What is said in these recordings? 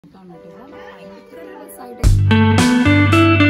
ഭയങ്കര രസമായിട്ട്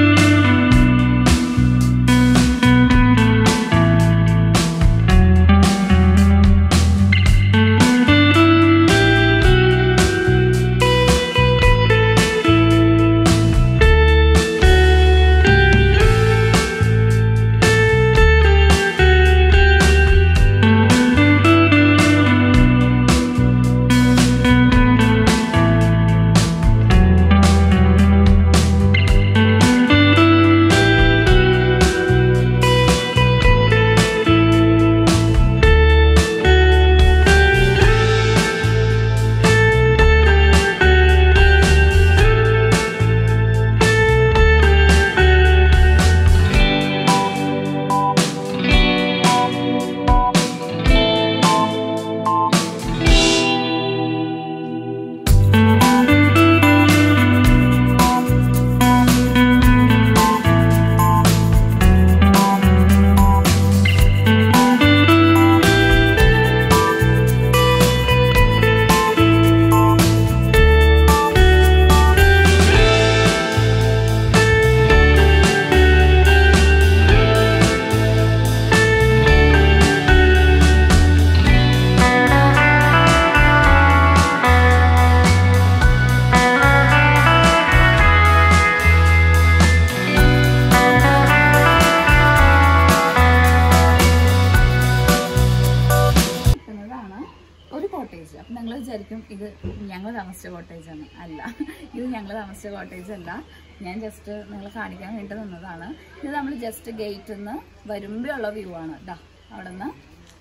നിൽക്കുന്നതാണ് ഒരു കോട്ടേജ് അപ്പം നിങ്ങൾ വിചാരിക്കും ഇത് ഞങ്ങൾ താമസിച്ച കോട്ടേജ് ആണ് അല്ല ഇത് ഞങ്ങൾ താമസിച്ച കോട്ടേജ് അല്ല ഞാൻ ജസ്റ്റ് നിങ്ങളെ കാണിക്കാൻ വേണ്ടി നിന്നതാണ് ഇത് നമ്മൾ ജസ്റ്റ് ഗേറ്റിൽ നിന്ന് വരുമ്പോഴുള്ള വ്യൂ ആണ് ഇതാ അവിടെ നിന്ന്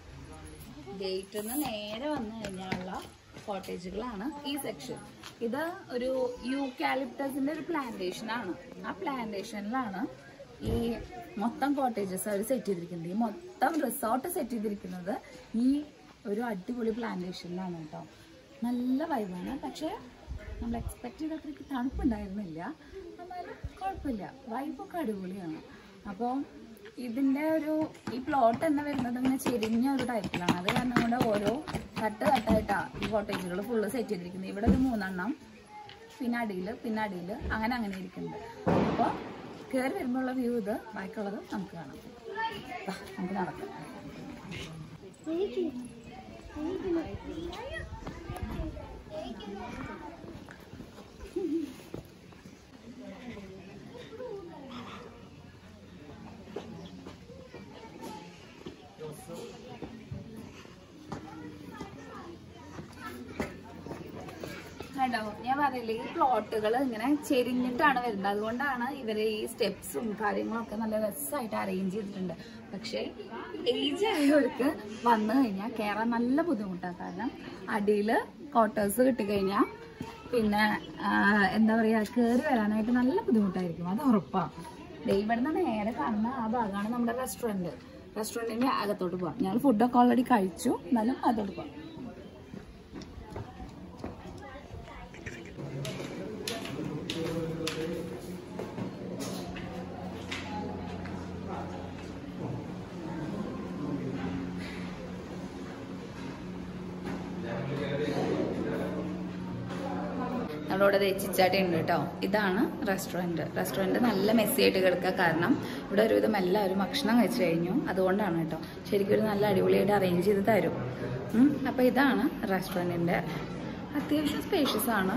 ഗേറ്റിൽ നിന്ന് നേരെ വന്നു കഴിഞ്ഞാലുള്ള കോട്ടേജുകളാണ് ഈ സെക്ഷൻ ഇത് ഒരു യൂക്കാലിപ്റ്റസിന്റെ ഒരു പ്ലാന്റേഷൻ ആണ് ആ പ്ലാന്റേഷനിലാണ് ഈ മൊത്തം കോട്ടേജസ് അവർ സെറ്റ് ചെയ്തിരിക്കുന്നത് ഈ മൊത്തം റിസോർട്ട് സെറ്റ് ചെയ്തിരിക്കുന്നത് ഈ ഒരു അടിപൊളി പ്ലാന്റേഷനിലാണ് കേട്ടോ നല്ല വൈബാണ് പക്ഷേ നമ്മൾ എക്സ്പെക്ട് ചെയ്തത്രയ്ക്ക് തണുപ്പുണ്ടായിരുന്നില്ല എന്നാലും കുഴപ്പമില്ല വൈബൊക്കെ അടിപൊളിയാണ് അപ്പോൾ ഇതിന്റെ ഒരു ഈ പ്ലോട്ട് തന്നെ വരുന്നത് ഇങ്ങനെ ചെരിഞ്ഞ ഒരു ടൈപ്പിലാണ് അത് കാരണം കൊണ്ട് ഓരോ തട്ട് തട്ടായിട്ടാ ഈ കോട്ടേജുകൾ ഫുള്ള് സെറ്റ് ചെയ്തിരിക്കുന്നത് ഇവിടെ ഒരു മൂന്നെണ്ണം പിന്നെ അടിയിൽ പിന്നെ അടിയിൽ അങ്ങനെ അങ്ങനെ ഇരിക്കുന്നുണ്ട് അപ്പോൾ കയറി വരുമ്പോഴുള്ള വ്യൂ ഇത് ബാക്കിയുള്ളത് നമുക്ക് കാണാം വാ, നമുക്ക് നടക്കാം കണ്ടോ ഞാൻ പറയില്ലേ ഈ പ്ലോട്ടുകൾ ഇങ്ങനെ ചെരിഞ്ഞിട്ടാണ് വരുന്നത് അതുകൊണ്ടാണ് ഇവര് ഈ സ്റ്റെപ്സും കാര്യങ്ങളൊക്കെ നല്ല രസമായിട്ട് അറേഞ്ച് ചെയ്തിട്ടുണ്ട് പക്ഷേ ഏജ് ആയവർക്ക് വന്നു കഴിഞ്ഞാൽ കയറാൻ നല്ല ബുദ്ധിമുട്ടാണ് കാരണം അടിയിൽ ക്വാർട്ടേഴ്സ് കിട്ടിക്കഴിഞ്ഞാൽ പിന്നെ ആ, എന്താ പറയാ കയറി വരാനായിട്ട് നല്ല ബുദ്ധിമുട്ടായിരിക്കും അത് ഉറപ്പാണ് ദേ ഇവിടുന്ന് നേരെ കാണുന്ന ആ ഭാഗമാണ് നമ്മുടെ റെസ്റ്റോറൻറ്റ് റെസ്റ്റോറൻറ്റിൻ്റെ അകത്തോട്ട് പോവാം ഞങ്ങൾ ഫുഡൊക്കെ ഓൾറെഡി കഴിച്ചു എന്നാലും അകത്തോട്ട് പോവാം നമ്മളോട് ചിച്ചാട്ടി ഉണ്ട് കേട്ടോ ഇതാണ് റെസ്റ്റോറൻറ്റ് റെസ്റ്റോറൻറ്റ് നല്ല മെസ്സി ആയിട്ട് കിടക്കുക കാരണം ഇവിടെ ഒരുവിധം എല്ലാവരും ഭക്ഷണം കഴിച്ചു കഴിഞ്ഞു അതുകൊണ്ടാണ് കേട്ടോ ശരിക്കും ഒരു നല്ല അടിപൊളിയായിട്ട് അറേഞ്ച് ചെയ്ത് തരും ഉം, അപ്പോൾ ഇതാണ് റെസ്റ്റോറൻറ്റിൻ്റെ അത്യാവശ്യം സ്പേഷ്യസ് ആണ്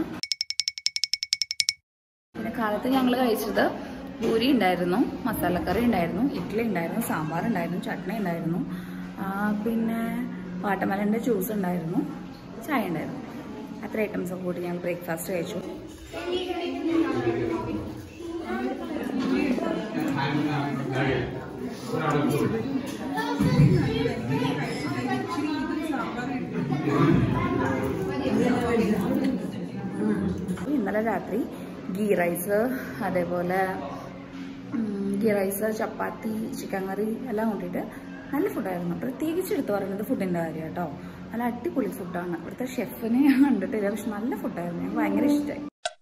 പിന്നെ കാലത്ത് ഞങ്ങൾ കഴിച്ചത് പൂരി ഉണ്ടായിരുന്നു മസാലക്കറി ഉണ്ടായിരുന്നു ഇഡ്ഡലി ഉണ്ടായിരുന്നു സാമ്പാർ ഉണ്ടായിരുന്നു ചട്നി ഉണ്ടായിരുന്നു ആ, പിന്നെ വാട്ടമലൻ്റെ ജ്യൂസ് ഉണ്ടായിരുന്നു ചായ ഉണ്ടായിരുന്നു അത്ര ഐറ്റംസ് ഒക്കെ കൂട്ടി ഞങ്ങൾ ബ്രേക്ക്ഫാസ്റ്റ് കഴിച്ചു ഇന്നലെ രാത്രി ഗീ റൈസ് അതേപോലെ ഉം, ഗീ റൈസ് ചപ്പാത്തി ചിക്കൻ കറി എല്ലാം കൂട്ടിയിട്ട് നല്ല ഫുഡായിരുന്നു പ്രത്യേകിച്ച് എടുത്ത് പറയുന്നത് ഫുഡിൻ്റെ കാര്യം കേട്ടോ നല്ല അടിപൊളി ഫുഡാണ് ഇവിടുത്തെ ഷെഫിനെ ഞാൻ കണ്ടിട്ടില്ല പക്ഷെ നല്ല ഫുഡായിരുന്നു എനിക്ക് ഭയങ്കര ഇഷ്ടമായി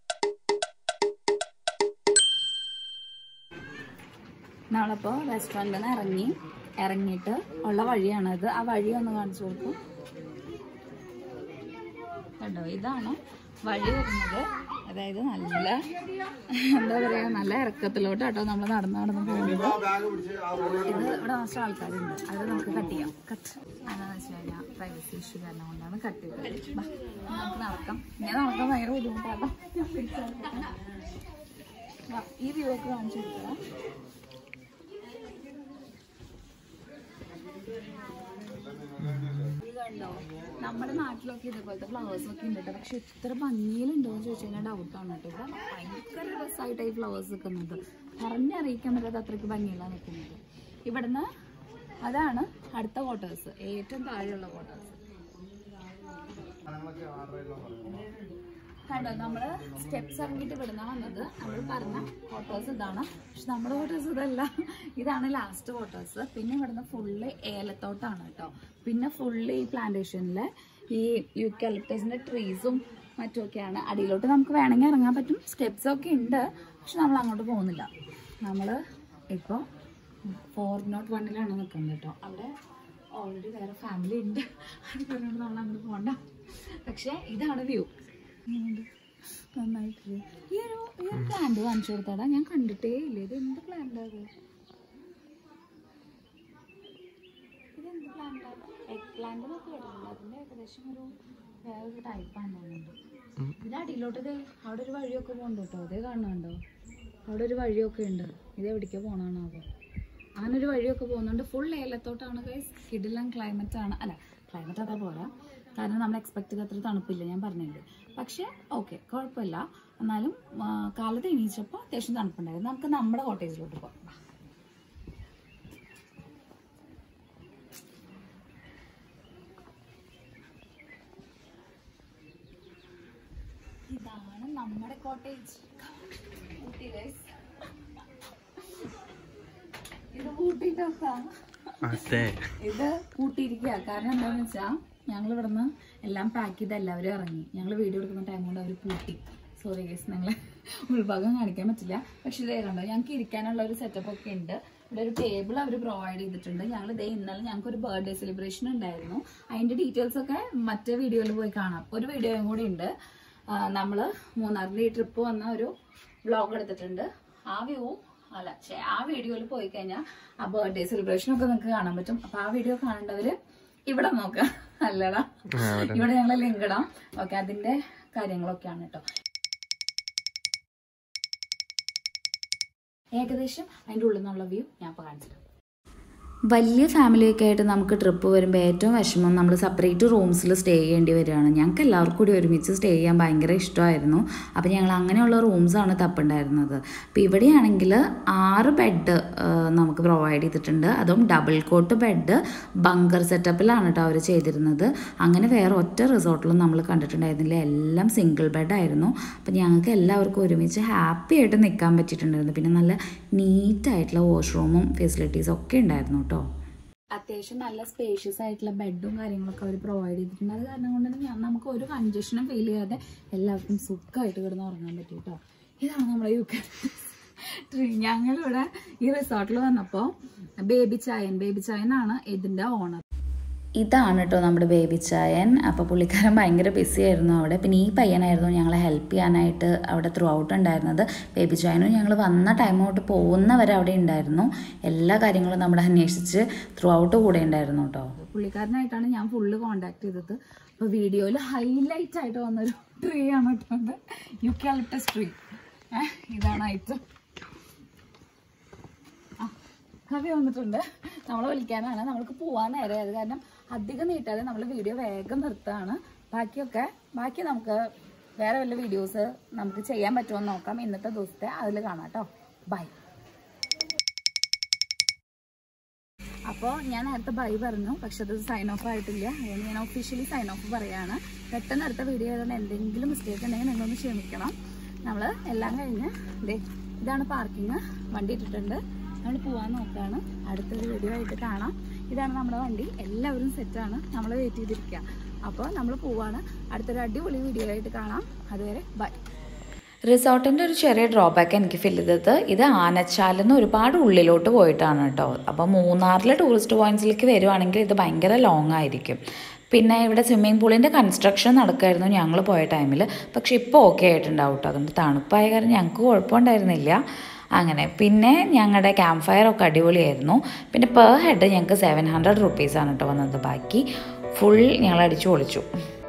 നമ്മളിപ്പോൾ റെസ്റ്റോറൻറ്റിൽ നിന്ന് ഇറങ്ങി ഇറങ്ങിയിട്ട് ഉള്ള വഴിയാണത് ആ വഴി ഒന്ന് കാണിച്ചു കൊടുക്കും കണ്ടോ ഇതാണ് വഴി വരുന്നത് അതായത് നല്ല എന്താ പറയാ നല്ല ഇറക്കത്തിലോട്ട് കേട്ടോ നമ്മൾ നടന്ന് നടന്ന് പോകുമ്പോൾ ഇത് ഇവിടെ കുറച്ച് ആൾക്കാരുണ്ട് അത് നമുക്ക് കട്ട് ചെയ്യാം കട്ട് അതെന്ന് വെച്ച് കഴിഞ്ഞാൽ പ്രൈവസി ഇഷ്യൂ കാരണം കൊണ്ടാണ് കട്ട് ചെയ്തത് ബാ, നമുക്ക് നടക്കാം ഇങ്ങനെ നടക്കാൻ ഭയങ്കര ബുദ്ധിമുട്ടാണ് ഞാൻ പിടിച്ചെടുക്കാം. ബാ, ഈ വ്യൂ ഒക്കെ കാണിച്ചു കൊടുക്കാം ഇത് കണ്ടോ നമ്മുടെ നാട്ടിലൊക്കെ ഇതേപോലത്തെ ഫ്ലവേഴ്സ് ഒക്കെ ഉണ്ട് കേട്ടോ പക്ഷെ ഇത്ര ഭംഗിയിലുണ്ടോ എന്ന് ചോദിച്ചു കഴിഞ്ഞാൽ ഡൗട്ടാണ് കേട്ടോ ഇവിടെ ഭയങ്കര രസമായിട്ട് ഈ ഫ്ലവേഴ്സ് നിൽക്കുന്നത് പറഞ്ഞറിയിക്കാൻ പറ്റാത്ത അത്രയ്ക്ക് ഭംഗിയിലാണ് നിൽക്കുന്നത് ഇവിടുന്ന് അതാണ് അടുത്ത ക്വാർട്ടേഴ്സ് ഏറ്റവും താഴെയുള്ള ക്വാർട്ടേഴ്സ് കണ്ടോ നമ്മള് സ്റ്റെപ്സ് ഇറങ്ങിയിട്ട് ഇവിടുന്ന വന്നത് നമ്മൾ പറഞ്ഞ ക്വാർട്ടേഴ്സ് ഇതാണ് പക്ഷെ നമ്മുടെ ക്വാർട്ടേഴ്സ് ഇതല്ല ഇതാണ് ലാസ്റ്റ് ക്വാർട്ടേഴ്സ് പിന്നെ ഇവിടുന്ന് ഫുള്ള് ഏലത്തോട്ടാണ് കേട്ടോ പിന്നെ ഫുള്ള് ഈ പ്ലാന്റേഷനിലെ ഈ യൂക്കാലിപ്റ്റസിന്റെ ട്രീസും മറ്റുമൊക്കെയാണ് അടിയിലോട്ട് നമുക്ക് വേണമെങ്കിൽ ഇറങ്ങാൻ പറ്റും സ്റ്റെപ്സ് ഒക്കെ ഉണ്ട് പക്ഷെ നമ്മൾ അങ്ങോട്ട് പോകുന്നില്ല നമ്മൾ ഇപ്പോൾ ഫോർ നോട്ട് വണ്ണിലാണ് നിൽക്കുന്നത് കേട്ടോ അവിടെ ഓൾറെഡി വേറെ ഫാമിലി ഉണ്ട് അത് പറഞ്ഞുകൊണ്ട് നമ്മൾ അങ്ങോട്ട് പോകണ്ട പക്ഷേ ഇതാണ് വ്യൂ നന്നായിട്ട് ഈ ഒരു ഈ ഒരു പ്ലാന്റ് കാണിച്ചു കൊടുത്താടാ ഞാൻ കണ്ടിട്ടേ ഇല്ല ഇത് എന്ത് പ്ലാന്റ് അത് ഇതെന്ത് പ്ലാന്റാ എഗ് പ്ലാന്റ് എന്നൊക്കെ കേട്ടിട്ടുണ്ട് അതിൻ്റെ ഏകദേശം ഒരു വേറൊരു ടൈപ്പാണ് തോന്നുന്നുണ്ട് ഇതിൻ്റെ അടിയിലോട്ട് ദേ അവിടെ ഒരു വഴിയൊക്കെ പോകുന്നുണ്ട് കേട്ടോ അതേ കാണുന്നുണ്ടോ അവിടെ ഒരു വഴിയൊക്കെ ഉണ്ട് ഇത് എവിടേക്കോ പോകണമാണോ അങ്ങനെ ഒരു വഴിയൊക്കെ പോകുന്നുണ്ട് ഫുൾ ഏലത്തോട്ടാണ് ഗൈസ് കിടിലം ക്ലൈമറ്റ് ആണ് അല്ല ക്ലൈമറ്റ് അത്ര പോരാ കാരണം നമ്മൾ എക്സ്പെക്ട് ചെയ്ത അത്ര തണുപ്പില്ല ഞാൻ പറഞ്ഞില്ലേ പക്ഷേ ഓക്കെ കുഴപ്പമില്ല എന്നാലും ആ, കാലത്ത് എണീച്ചപ്പോൾ അത്യാവശ്യം തണുപ്പുണ്ടായിരുന്നു നമുക്ക് നമ്മുടെ കോട്ടേജിലോട്ട് പോകാം വാ. ഇതാണ് നമ്മുടെ കോട്ടേജ് ഊട്ടി guys. ഇത് ഊട്ടിന്റെ ഒക്കാണ് അതെ ഇത് കൂട്ടിയിരിക്കുക കാരണം എന്താണെന്ന് വെച്ചാൽ ഞങ്ങൾ ഇവിടുന്ന് എല്ലാം പാക്ക് ചെയ്ത് എല്ലാവരും ഇറങ്ങി ഞങ്ങൾ വീഡിയോ എടുക്കുന്ന ടൈം കൊണ്ട് അവർ പൂട്ടി സോറി ഗേസ് ഞങ്ങളെ ഉൾഭാഗം കാണിക്കാൻ പറ്റില്ല പക്ഷെ ഇതേ കണ്ടോ ഞങ്ങൾക്ക് ഇരിക്കാനുള്ള ഒരു സെറ്റപ്പ് ഒക്കെ ഉണ്ട് ഇവിടെ ഒരു ടേബിൾ അവർ പ്രൊവൈഡ് ചെയ്തിട്ടുണ്ട് ഞങ്ങൾ ഇതേ ഇന്നലെ ഞങ്ങൾക്ക് ഒരു ബർത്ത്ഡേ സെലിബ്രേഷൻ ഉണ്ടായിരുന്നു അതിന്റെ ഡീറ്റെയിൽസ് ഒക്കെ മറ്റേ വീഡിയോയിൽ പോയി കാണാം ഒരു വീഡിയോയും കൂടി ഉണ്ട് നമ്മൾ മൂന്നാറിന്റെ ഈ ട്രിപ്പ് വന്ന ഒരു വ്ളോഗ് എടുത്തിട്ടുണ്ട് ആ വ്യൂ അല്ല ഛെ, ആ വീഡിയോയിൽ പോയി കഴിഞ്ഞാൽ ആ ബർത്ത്ഡേ സെലിബ്രേഷൻ ഒക്കെ നിങ്ങൾക്ക് കാണാൻ പറ്റും അപ്പൊ ആ വീഡിയോ കാണേണ്ടവര് ഇവിടെ നോക്കുക അല്ലടാ ഇവിടെ ഞങ്ങൾ ലിങ്ക് ഇടാം ഓക്കെ അതിന്റെ കാര്യങ്ങളൊക്കെയാണ് കേട്ടോ ഏകദേശം അതിന്റെ ഉള്ളിൽ നിന്നുള്ള വ്യൂ ഞാൻ ഇപ്പൊ കാണിച്ചിട്ടുണ്ട് വലിയ ഫാമിലിയൊക്കെ ആയിട്ട് നമുക്ക് ട്രിപ്പ് വരുമ്പോൾ ഏറ്റവും വിഷമം നമ്മൾ സെപ്പറേറ്റ് റൂംസിൽ സ്റ്റേ ചെയ്യേണ്ടി വരികയാണ് ഞങ്ങൾക്ക് എല്ലാവർക്കും കൂടി ഒരുമിച്ച് സ്റ്റേ ചെയ്യാൻ ഭയങ്കര ഇഷ്ടമായിരുന്നു അപ്പോൾ ഞങ്ങൾ അങ്ങനെയുള്ള റൂംസാണ് തപ്പുണ്ടായിരുന്നത് അപ്പോൾ ഇവിടെയാണെങ്കിൽ ആറ് ബെഡ് നമുക്ക് പ്രൊവൈഡ് ചെയ്തിട്ടുണ്ട് അതും ഡബിൾ കോട്ട് ബെഡ് ബങ്കർ സെറ്റപ്പിലാണ് കേട്ടോ അവർ ചെയ്തിരുന്നത് അങ്ങനെ വേറെ ഒറ്റ റിസോർട്ടിലും നമ്മൾ കണ്ടിട്ടുണ്ടായിരുന്നില്ല എല്ലാം സിംഗിൾ ബെഡായിരുന്നു അപ്പോൾ ഞങ്ങൾക്ക് എല്ലാവർക്കും ഒരുമിച്ച് ഹാപ്പി ആയിട്ട് നിൽക്കാൻ പറ്റിയിട്ടുണ്ടായിരുന്നു പിന്നെ നല്ല നീറ്റായിട്ടുള്ള വാഷ്റൂമും ഫെസിലിറ്റീസും ഒക്കെ ഉണ്ടായിരുന്നു കേട്ടോ അത്യാവശ്യം നല്ല സ്പേഷ്യസ് ആയിട്ടുള്ള ബെഡും കാര്യങ്ങളൊക്കെ അവർ പ്രൊവൈഡ് ചെയ്തിട്ടുണ്ട് അത് കാരണം കൊണ്ട് തന്നെ ഞാൻ- നമുക്ക് ഒരു കൺജഷനും ഫീൽ ചെയ്യാതെ എല്ലാവർക്കും സുഖമായിട്ട് കിടന്ന് ഉറങ്ങാൻ പറ്റും കേട്ടോ ഇതാണ് നമ്മുടെ യു കെ ട്രീ ഞങ്ങളിവിടെ ഈ റിസോർട്ടിൽ വന്നപ്പോൾ ബേബി ചായൻ ബേബി ചായനാണ് ഇതിന്റെ ഓണർ ഇതാണ് കേട്ടോ നമ്മുടെ ബേബി ചായൻ അപ്പോൾ പുള്ളിക്കാരൻ ഭയങ്കര ബിസി ആയിരുന്നു അവിടെ പിന്നെ ഈ പയ്യനായിരുന്നു ഞങ്ങളെ ഹെൽപ്പ് ചെയ്യാനായിട്ട് അവിടെ ത്രൂ ഔട്ട് ഉണ്ടായിരുന്നത് ബേബി ചായനും ഞങ്ങൾ വന്ന ടൈം തൊട്ട് പോകുന്നവരെ അവിടെ ഉണ്ടായിരുന്നു എല്ലാ കാര്യങ്ങളും നമ്മുടെ അന്വേഷിച്ച് ത്രൂ ഔട്ട് കൂടെ ഉണ്ടായിരുന്നു കേട്ടോ പുള്ളിക്കാരനായിട്ടാണ് ഞാൻ ഫുള്ള് കോണ്ടാക്ട് ചെയ്തത് അപ്പോൾ വീഡിയോയിൽ ഹൈലൈറ്റ് ആയിട്ട് വന്നൊരു ട്രീ ആണ് കേട്ടത് യുക്കാലിപ്റ്റസ് ട്രീ ഇതാണ് ഐറ്റം ആ, കവി വന്നിട്ടുണ്ട് നമ്മളെ വിളിക്കാനാണ് നമ്മൾക്ക് പോവാൻ നേരെ അത് കാരണം അധികം നീട്ടാതെ നമ്മൾ വീഡിയോ വേഗം നിർത്താണ് ബാക്കിയൊക്കെ ബാക്കി നമുക്ക് വേറെ വല്ല വീഡിയോസ് നമുക്ക് ചെയ്യാൻ പറ്റുമോ എന്ന് നോക്കാം ഇന്നത്തെ ദിവസത്തെ അതിൽ കാണാം കേട്ടോ ബൈ അപ്പോൾ ഞാൻ നേരത്തെ ബൈ പറഞ്ഞു പക്ഷെ അത് സൈൻ ഓഫ് ആയിട്ടില്ല അതുകൊണ്ട് ഞാൻ ഒഫീഷ്യലി സൈൻ ഓഫ് പറയാണ് പെട്ടെന്ന് അടുത്ത വീഡിയോ ആയതുകൊണ്ട് എന്തെങ്കിലും മിസ്റ്റേക്ക് ഉണ്ടെങ്കിൽ നിങ്ങളൊന്ന് ക്ഷമിക്കണം നമ്മൾ എല്ലാം കഴിഞ്ഞ് ദേ ഇതാണ് പാർക്കിങ് വണ്ടി ഇട്ടിട്ടുണ്ട് നമ്മൾ പോവാൻ നോക്കുകയാണ് അടുത്തൊരു വീഡിയോ ആയിട്ട് കാണാം ഇതാണ് നമ്മുടെ വണ്ടി എല്ലാവരും സെറ്റാണ് നമ്മൾ വെയിറ്റ് ചെയ്തിരിക്കുക അപ്പോൾ നമ്മൾ പോവാണ് അടുത്തൊരു അടിപൊളി വീഡിയോ ആയിട്ട് കാണാം അതുവരെ ബൈ റിസോർട്ടിൻ്റെ ഒരു ചെറിയ ഡ്രോബാക്ക് എനിക്ക് ഫീൽ ചെയ്തത് ഇത് ആനച്ചാലിൽ നിന്ന് ഒരുപാട് ഉള്ളിലോട്ട് പോയിട്ടാണ് കേട്ടോ അപ്പോൾ മൂന്നാറിലെ ടൂറിസ്റ്റ് പോയിന്റ്സിലേക്ക് വരുവാണെങ്കിൽ ഇത് ഭയങ്കര ലോങ് ആയിരിക്കും പിന്നെ ഇവിടെ സ്വിമ്മിംഗ് പൂളിൻ്റെ കൺസ്ട്രക്ഷൻ നടക്കുമായിരുന്നു ഞങ്ങൾ പോയ ടൈമിൽ പക്ഷേ ഇപ്പോൾ ഓക്കെ ആയിട്ടുണ്ടാവും കേട്ടോ അതുകൊണ്ട് തണുപ്പായ കാരണം ഞങ്ങൾക്ക് കുഴപ്പമുണ്ടായിരുന്നില്ല അങ്ങനെ പിന്നെ ഞങ്ങളുടെ ക്യാമ്പ് ഫയർ ഒക്കെ അടിപൊളിയായിരുന്നു പിന്നെ പെർ ഹെഡ് ഞങ്ങൾക്ക് സെവൻ ഹൺഡ്രഡ് റുപ്പീസാണ് കേട്ടോ വന്നത് ബാക്കി ഫുൾ ഞങ്ങൾ അടിച്ചു പൊളിച്ചു